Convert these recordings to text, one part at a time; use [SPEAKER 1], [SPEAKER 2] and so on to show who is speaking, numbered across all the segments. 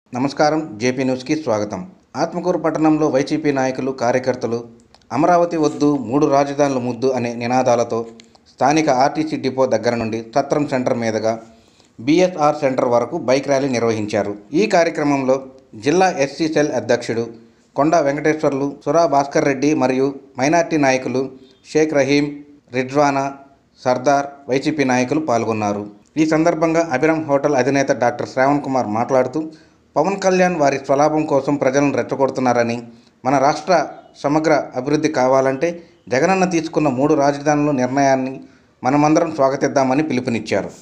[SPEAKER 1] నమస్కారం జేపీ న్యూస్కి స్వాగతం ఆత్మకూరు పట్టణంలో వైసీపీ నాయకులు కార్యకర్తలు అమరావతి వద్దు మూడు రాజధానుల ముద్దు అనే నినాదాలతో స్థానిక ఆర్టీసీ డిపో దగ్గర నుండి సత్రం సెంటర్ మీదుగా బీఎస్ఆర్ సెంటర్ వరకు బైక్ ర్యాలీ నిర్వహించారు ఈ కార్యక్రమంలో జిల్లా ఎస్సీ సెల్ అధ్యక్షుడు కొండా వెంకటేశ్వర్లు సురా భాస్కర్ రెడ్డి మరియు మైనార్టీ నాయకులు షేక్ రహీం రిజ్వానా సర్దార్ వైసీపీ నాయకులు పాల్గొన్నారు ఈ సందర్భంగా అభిరామ్ హోటల్ అధినేత డాక్టర్ శ్రావణ్ కుమార్ మాట్లాడుతూ పవన్ కళ్యాణ్ వారి స్వలాభం కోసం ప్రజలను రెచ్చగొడుతున్నారని మన రాష్ట్ర సమగ్ర అభివృద్ధి కావాలంటే జగనన్న తీసుకున్న మూడు రాజధానుల నిర్ణయాన్ని మనమందరం స్వాగతిద్దామని పిలుపునిచ్చారు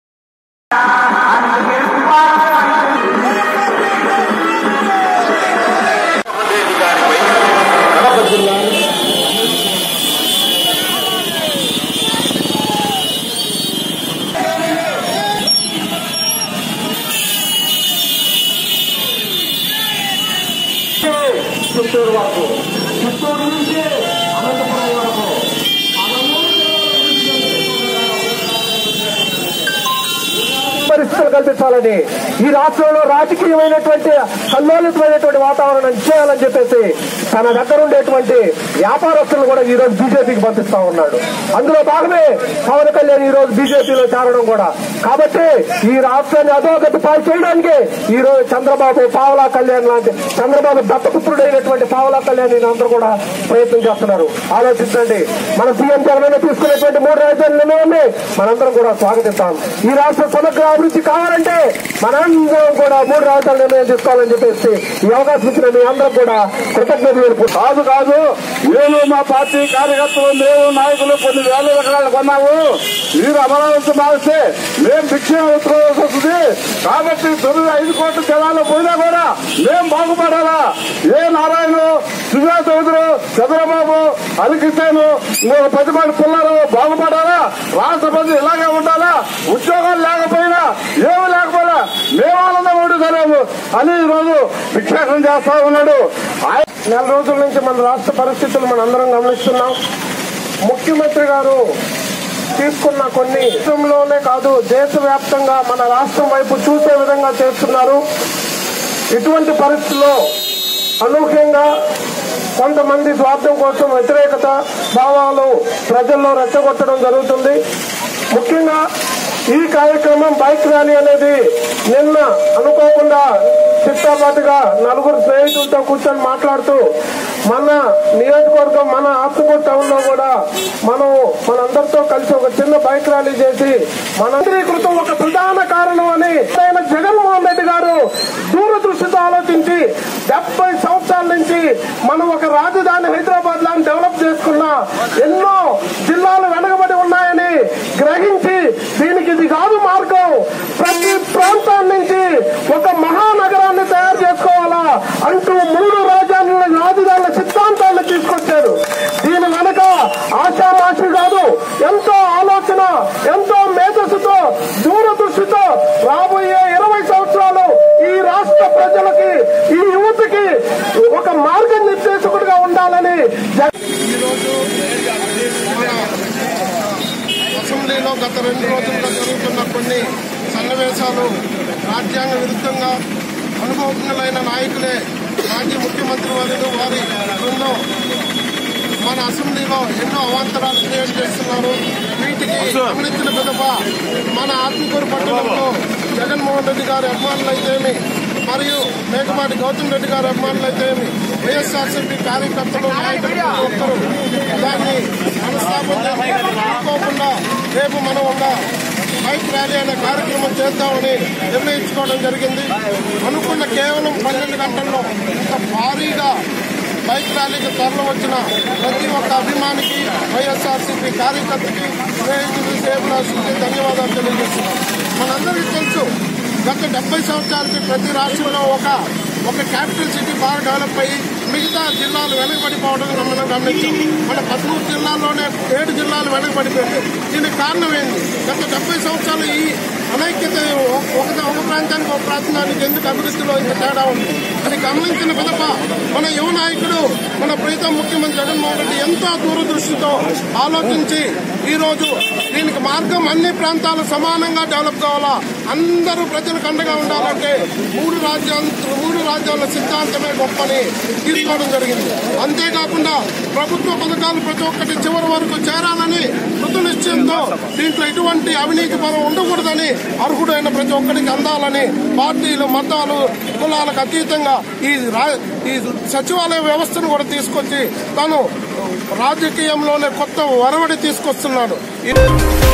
[SPEAKER 2] కడప జిల్లా చిత్తూరు వరకు చిత్తూరు నుంచి అనంతపురం వరకు పరిస్థితులు కల్పించాలని ఈ రాష్ట్రంలో రాజకీయమైనటువంటి కల్లోలితమైనటువంటి వాతావరణం చేయాలని చెప్పేసి తన దగ్గర ఉండేటువంటి వ్యాపారస్తులను కూడా ఈ రోజు బీజేపీకి పంపిస్తా ఉన్నాడు అందులో భాగమే పవన్ కళ్యాణ్ ఈ రోజు బీజేపీలో చేరడం కూడా కాబట్టి ఈ రాష్ట్రాన్ని అధోగతి పాలు చేయడానికి ఈ రోజు చంద్రబాబు పావలా కళ్యాణ్ లాంటి చంద్రబాబు దత్తపుత్రుడైనటువంటి పావలా కళ్యాణ్ ఈయన అందరూ కూడా ప్రయత్నం చేస్తున్నారు ఆలోచించండి మన సీఎం జగన్ తీసుకునేటువంటి మూడు రాజధానుల నిర్ణయాన్ని మనందరం కూడా స్వాగతిస్తాం ఈ రాష్ట్ర సమగ్ర అభివృద్ధి కావాలంటే మనందరం కూడా మూడు రాజధానుల నిర్ణయం తీసుకోవాలని చెప్పేసి ఈ అవకాశం ఇచ్చిన మీ అందరం కూడా కృతజ్ఞతలు కాదు కాదు నేను మా పార్టీ కార్యకర్తలు మేము నాయకులు కొన్ని వేల ఎకరాలు కొన్నాము మీరు అమరావతి మారిస్తే మేము భిక్ష ఉత్తరవాల్సి వస్తుంది కాబట్టి తొమ్మిది ఐదు కోట్ల జనాలు పోయినా కూడా మేము బాగుపడాలా ఏ నారాయణలు సుజా చౌదరు చంద్రబాబు అలికిస్తాను ప్రతిపాటి పుల్లారావు బాగుపడాలా రాష్ట్ర ప్రజలు ఇలాగే ఉండాలా ఉద్యోగాలు లేకపోయినా ఏమి లేకపోయినా మేము ఆనందం ఉండగలము అని ఈ రోజు విక్షేపం చేస్తా ఉన్నాడు ఆయ- నెల రోజుల నుంచి మన రాష్ట్ర పరిస్థితులు మనం అందరం గమనిస్తున్నాం ముఖ్యమంత్రి గారు తీసుకున్న కొన్ని దేశంలోనే కాదు దేశవ్యాప్తంగా మన రాష్ట్రం వైపు చూసే విధంగా చేస్తున్నారు ఇటువంటి పరిస్థితుల్లో అనూహ్యంగా కొంతమంది స్వార్థం కోసం వ్యతిరేకత భావాలు ప్రజల్లో రెచ్చగొట్టడం జరుగుతుంది ముఖ్యంగా ఈ కార్యక్రమం బైక్ ర్యాలీ అనేది నిన్న అనుకోకుండా చిత్తాపాటుగా నలుగురు స్నేహితులతో కూర్చొని మాట్లాడుతూ మన నియోజకవర్గం మన ఆత్మకూరు టౌన్ లో కూడా మనం మనందరితో కలిసి ఒక చిన్న బైక్ ర్యాలీ చేసి మనందరీకృతం ఒక ప్రధాన కారణం అని ఆయన జగన్మోహన్ రెడ్డి గారు దూరదృష్టితో ఆలోచించి డెబ్బై సంవత్సరాల నుంచి మనం ఒక రాజధాని హైదరాబాద్ లాంటి డెవలప్ చేసుకున్న ఎన్నో జిల్లాలు వెనకబడి ఉన్నాయని గ్రహించి దీనికి ఇది కాదు మార్గం ప్రతి ప్రాంతం నుంచి ఒక మహానగరాన్ని తయారు చేసుకోవాలా అంటూ మూడు రాజధానుల రాజధానుల సిద్ధాంతాన్ని తీసుకొచ్చారు దీని వెనక ఆశామాషి కాదు ఎంతో ఆలోచన ఎంతో మేధస్సుతో దూరదృష్టితో రాబోయే ఇరవై సంవత్సరాలు ఈ రాష్ట్ర ప్రజలకి ఈ యువతకి ఒక మార్గ నిర్దేశకుడిగా ఉండాలని జగన్
[SPEAKER 3] అసెంబ్లీలో గత రెండు రోజులుగా జరుగుతున్న కొన్ని సన్నివేశాలు రాజ్యాంగ విరుద్ధంగా అనుభవజ్ఞులైన నాయకులే మాజీ ముఖ్యమంత్రి వర్యులు వారి బృందం మన అసెంబ్లీలో ఎన్నో అవాంతరాలు క్రియేట్ చేస్తున్నారు వీటికి గమనించిన పిదప మన ఆత్మకూరు పట్టణంలో జగన్మోహన్ రెడ్డి గారి అభిమానులు అయితేమి మరియు మేకపాటి గౌతమ్ రెడ్డి గారి అభిమానులు అయితేమి వైఎస్ఆర్సీపీ కార్యకర్తలు నాయకులు ప్రతి ఒక్కరూ దాన్ని మనస్తాపం చేసుకోకుండా రేపు మనం ఒక బైక్ ర్యాలీ అనే కార్యక్రమం చేద్దామని నిర్ణయించుకోవడం జరిగింది అనుకున్న కేవలం పన్నెండు గంటల్లో ఇంత భారీగా బైక్ ర్యాలీకి తరలి వచ్చిన ప్రతి ఒక్క అభిమానికి వైఎస్ఆర్సీపీ కార్యకర్తకి స్నేహితులు సేవలాసులకి ధన్యవాదాలు తెలియజేస్తున్నాం మనందరికీ తెలుసు గత డెబ్బై సంవత్సరాలకి ప్రతి రాష్ట్రంలో ఒక ఒక క్యాపిటల్ సిటీ బాగా డెవలప్ అయ్యి మిగతా జిల్లాలు వెనకబడిపోవడం మనం గమనించాం మన పదమూడు జిల్లాల్లోనే ఏడు జిల్లాలు వెనకబడిపోయింది దీనికి కారణం ఏంటి గత డెబ్బై సంవత్సరాలు ఈ అనైక్యత ఒక ఒక ప్రాంతానికి ఒక ప్రాంతానికి ఎందుకు అభివృద్ధిలో ఇంత తేడా ఉంది అని గమనించిన పిదప మన యువ నాయకుడు మన ప్రీతం ముఖ్యమంత్రి జగన్మోహన్ రెడ్డి ఎంతో దూరదృష్టితో ఆలోచించి ఈ రోజు దీనికి మార్గం అన్ని ప్రాంతాలు సమానంగా డెవలప్ కావాలా అందరూ ప్రజలకు అండగా ఉండాలంటే మూడు రాజ్యాలు మూడు రాజ్యాల సిద్ధాంతమే గొప్పని తీసుకోవడం జరిగింది అంతేకాకుండా ప్రభుత్వ పథకాలు ప్రతి ఒక్కటి చివరి వరకు చేరాలని కృత నిశ్చయంతో దీంట్లో ఎటువంటి అవినీతి పరం ఉండకూడదని అర్హుడైన ప్రతి ఒక్కరికి అందాలని పార్టీలు మతాలు కులాలకు అతీతంగా ఈ రా- ఈ సచివాలయ వ్యవస్థను కూడా తీసుకొచ్చి తాను రాజకీయంలోనే కొత్త వరవడి తీసుకొస్తున్నాడు ఈ-